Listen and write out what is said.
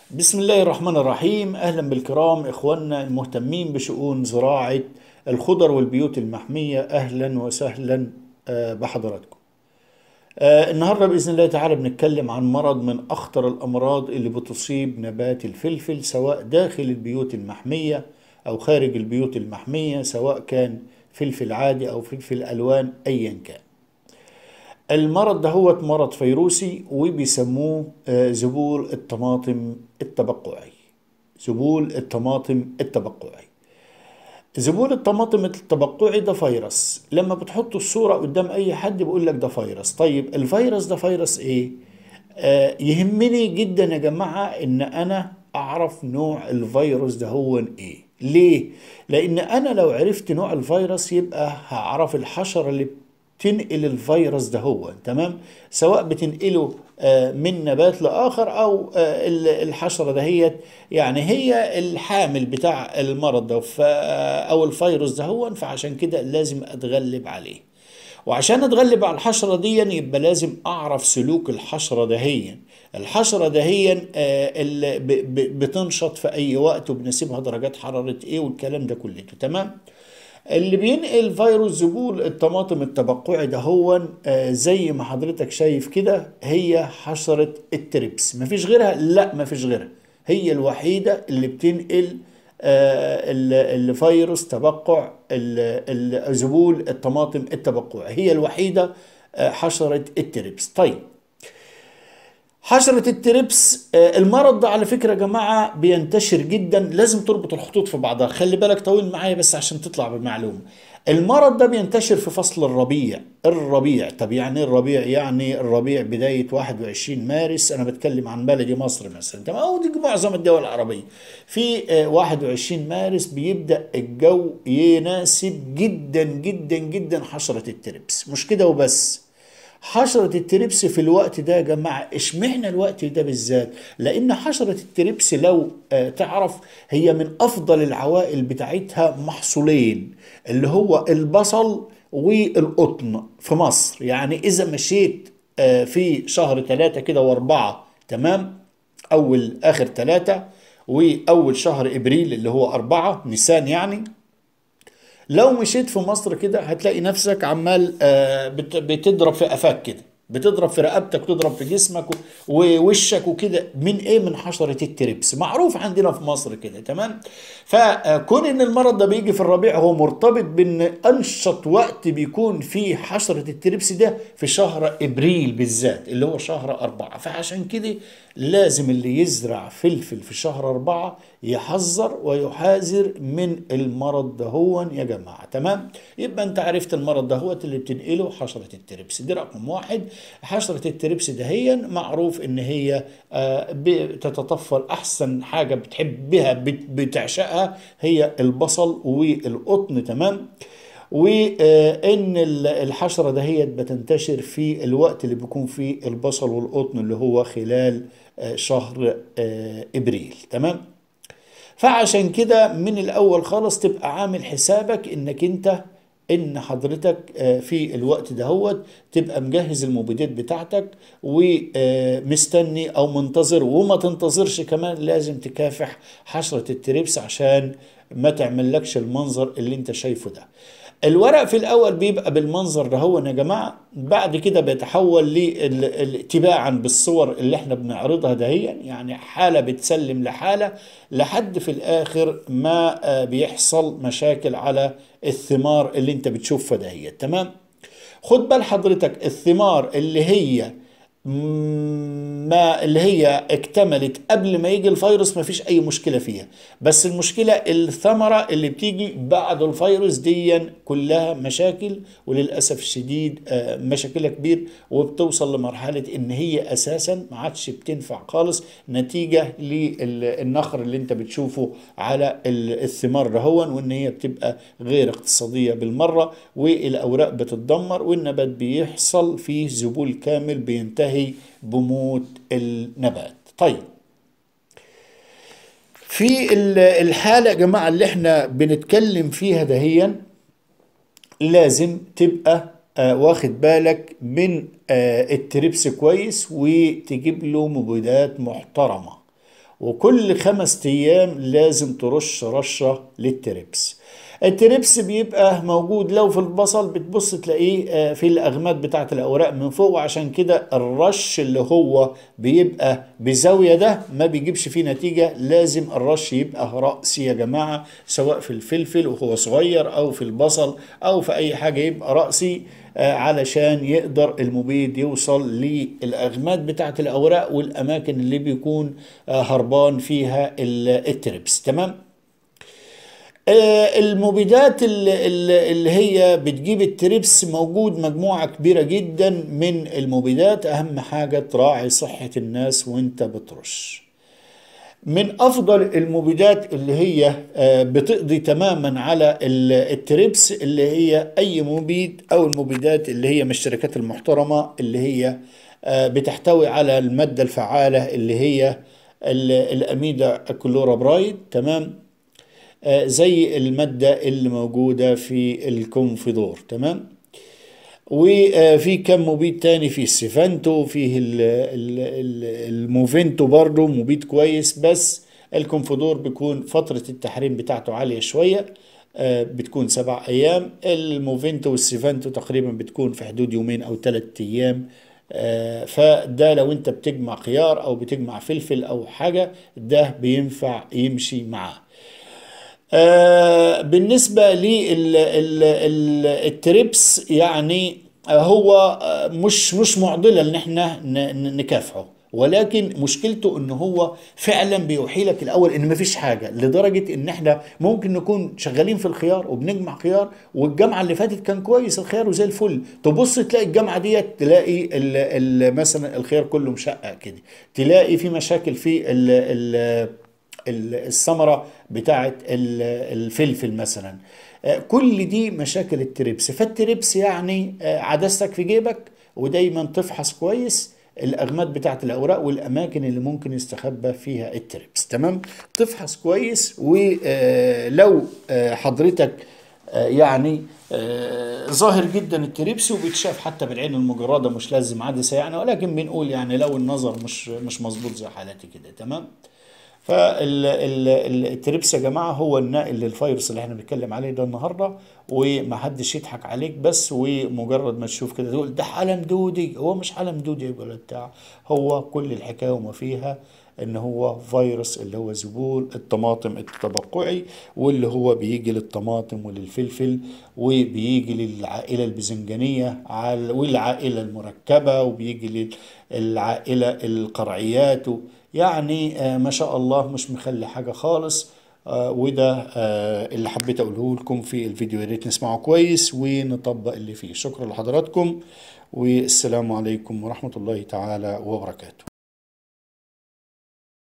بسم الله الرحمن الرحيم أهلا بالكرام إخواننا المهتمين بشؤون زراعة الخضر والبيوت المحمية أهلا وسهلا آه، بحضراتكم آه، النهاردة بإذن الله تعالى بنتكلم عن مرض من أخطر الأمراض اللي بتصيب نبات الفلفل سواء داخل البيوت المحمية أو خارج البيوت المحمية سواء كان فلفل عادي أو فلفل ألوان أيا كان المرض ده هو مرض فيروسي وبيسموه آه، زبول الطماطم التبقعي زبول الطماطم التبقعي زبول الطماطم التبقعي ده فيروس لما بتحط الصورة قدام أي حد بيقول لك ده فيروس طيب الفيروس ده فيروس إيه؟ آه يهمني جدا يا جماعة إن أنا أعرف نوع الفيروس ده هو إيه ليه؟ لأن أنا لو عرفت نوع الفيروس يبقى هعرف الحشرة اللي تنقل الفيروس ده هو تمام سواء بتنقله آه، من نبات لاخر او آه، ال- الحشره دهيت يعني هي الحامل بتاع المرض ده ف- او الفيروس ده هو فعشان كده لازم اتغلب عليه وعشان اتغلب على الحشره دي يبقى لازم اعرف سلوك الحشره دهيا الحشره دهيا آه، اللي ب- ب- بتنشط في اي وقت وبنسيبها درجات حراره ايه والكلام ده كله تمام اللي بينقل فيروس زبول الطماطم التبقعي ده هو آه، زي ما حضرتك شايف كده هي حشرة التريبس مفيش غيرها لا مفيش غيرها هي الوحيدة اللي بتنقل آه، ال- الفيروس تبقع ال- ال- زبول الطماطم التبقعي هي الوحيدة آه، حشرة التريبس طيب حشرة التريبس آه، المرض ده على فكرة يا جماعة بينتشر جدا لازم تربط الخطوط في بعضها خلي بالك طويل معايا بس عشان تطلع بالمعلومة المرض ده بينتشر في فصل الربيع الربيع طب يعني إيه الربيع يعني الربيع بداية 21 مارس أنا بتكلم عن بلدي مصر مثلا تمام أو دي معظم الدول العربية في آه، 21 مارس بيبدأ الجو يناسب جدا جدا جدا حشرة التريبس مش كده وبس حشرة التريبس في الوقت ده يا جماعة اشمعنى الوقت ده بالذات لان حشرة التريبس لو آه، تعرف هي من افضل العوائل بتاعتها محصولين اللي هو البصل والقطن في مصر يعني اذا مشيت آه، في شهر ثلاثة كده واربعة تمام اول اخر ثلاثة واول شهر ابريل اللي هو اربعة نيسان يعني لو مشيت في مصر كده هتلاقي نفسك عمال آه، بت- بتضرب في قفاك كده بتضرب في رقبتك وتضرب في جسمك و- ووشك وكده من ايه من حشرة التريبس معروف عندنا في مصر كده تمام فكون ان المرض ده بيجي في الربيع هو مرتبط بان انشط وقت بيكون فيه حشرة التريبس ده في شهر ابريل بالذات اللي هو شهر اربعة فعشان كده لازم اللي يزرع فلفل في شهر أربعة يحذر ويحاذر من المرض دهون يا جماعة تمام يبقى انت عرفت المرض دهوت اللي بتنقله حشرة التريبس دي رقم واحد حشرة التريبس دهيا معروف ان هي آه، بتتطفل احسن حاجة بتحبها بت- بتعشقها هي البصل والقطن تمام وان الحشره دهيت بتنتشر في الوقت اللي بيكون فيه البصل والقطن اللي هو خلال آه، شهر آه، ابريل تمام فعشان كده من الاول خالص تبقى عامل حسابك انك انت ان حضرتك آه، في الوقت دهوت تبقى مجهز المبيدات بتاعتك ومستني او منتظر وما تنتظرش كمان لازم تكافح حشرة التريبس عشان ما تعملكش المنظر اللي انت شايفه ده الورق في الاول بيبقى بالمنظر ده هو يا جماعه بعد كده بيتحول لل- تباعا بالصور اللي احنا بنعرضها دهيا يعني حاله بتسلم لحاله لحد في الاخر ما آه، بيحصل مشاكل على الثمار اللي انت بتشوفها دهيا تمام خد بال حضرتك الثمار اللي هي ما اللي هي اكتملت قبل ما يجي الفيروس ما فيش اي مشكله فيها بس المشكله الثمره اللي بتيجي بعد الفيروس دي كلها مشاكل وللاسف الشديد آه، مشاكلها كبير وبتوصل لمرحله ان هي اساسا ما عادش بتنفع خالص نتيجه للنخر اللي انت بتشوفه على ال- الثمار دهون وان هي بتبقى غير اقتصاديه بالمره والاوراق بتتدمر والنبات بيحصل فيه ذبول كامل بينتهي بموت النبات طيب في ال- الحالة يا جماعة اللي احنا بنتكلم فيها دهيا لازم تبقى آه، واخد بالك من آه، التريبس كويس وتجيب له مبيدات محترمة وكل خمس ايام لازم ترش رشه للتربس التربس بيبقى موجود لو في البصل بتبص تلاقيه آه، في الاغماد بتاعت الاوراق من فوق وعشان كده الرش اللي هو بيبقى بزاويه ده ما بيجيبش فيه نتيجه لازم الرش يبقى راسي يا جماعه سواء في الفلفل وهو صغير او في البصل او في اي حاجه يبقى راسي آه، علشان يقدر المبيد يوصل للاغماد بتاعت الاوراق والاماكن اللي بيكون آه، هربان فيها ال- التربس تمام آه، المبيدات ال- ال- اللي هي بتجيب التربس موجود مجموعة كبيرة جدا من المبيدات أهم حاجة تراعي صحة الناس وانت بترش من أفضل المبيدات اللي هي آه، بتقضي تماما على ال- التربس اللي هي أي مبيد أو المبيدات اللي هي من الشركات المحترمة اللي هي آه، بتحتوي على المادة الفعالة اللي هي ال- الأميدا كلورابرايد تمام آه، زي المادة اللي موجودة في الكونفيدور تمام وفي كم مبيد تاني في السيفانتو فيه ال- ال- ال- الموفينتو برضو مبيد كويس بس الكونفيدور بيكون فترة التحريم بتاعته عالية شوية آه، بتكون سبع أيام الموفينتو والسيفانتو تقريبا بتكون في حدود يومين أو ثلاثة أيام آه، فده لو انت بتجمع خيار او بتجمع فلفل او حاجة ده بينفع يمشي معاه آه، بالنسبة للتريبس يعني آه، هو آه، مش مش معضلة ان احنا ن- ن- نكافحه ولكن مشكلته ان هو فعلا بيوحي لك الاول ان مفيش حاجه لدرجه ان احنا ممكن نكون شغالين في الخيار وبنجمع خيار والجامعه اللي فاتت كان كويس الخيار وزي الفل تبص تلاقي الجامعه ديت تلاقي ال ال مثلا الخيار كله مشقق كده تلاقي في مشاكل في ال ال ال- الثمرة بتاعت ال- الفلفل مثلا آه، كل دي مشاكل التريبس فالتريبس يعني آه، عدستك في جيبك ودايما تفحص كويس الاغماد بتاعت الاوراق والاماكن اللي ممكن يستخبى فيها التريبس تمام تفحص كويس ولو حضرتك آه، يعني آه، ظاهر جدا التريبس وبيتشاف حتى بالعين المجرده مش لازم عدسه يعني ولكن بنقول يعني لو النظر مش مش مظبوط زي حالتي كده تمام فالتريبس يا جماعه هو النائل للفيروس اللي احنا بنتكلم عليه ده النهارده ومحدش يضحك عليك بس ومجرد ما تشوف كده تقول ده حلم دودي هو مش حلم دودي ولا بتاع هو كل الحكايه وما فيها ان هو فيروس اللي هو ذبول الطماطم التبقعي واللي هو بيجي للطماطم وللفلفل وبيجي للعائله الباذنجانيه على- والعائله المركبه وبيجي للعائله القرعيات يعني آه، ما شاء الله مش مخلي حاجه خالص آه، وده آه، اللي حبيت اقوله لكم في الفيديو يا ريت نسمعه كويس ونطبق اللي فيه شكرا لحضراتكم والسلام عليكم ورحمه الله تعالى وبركاته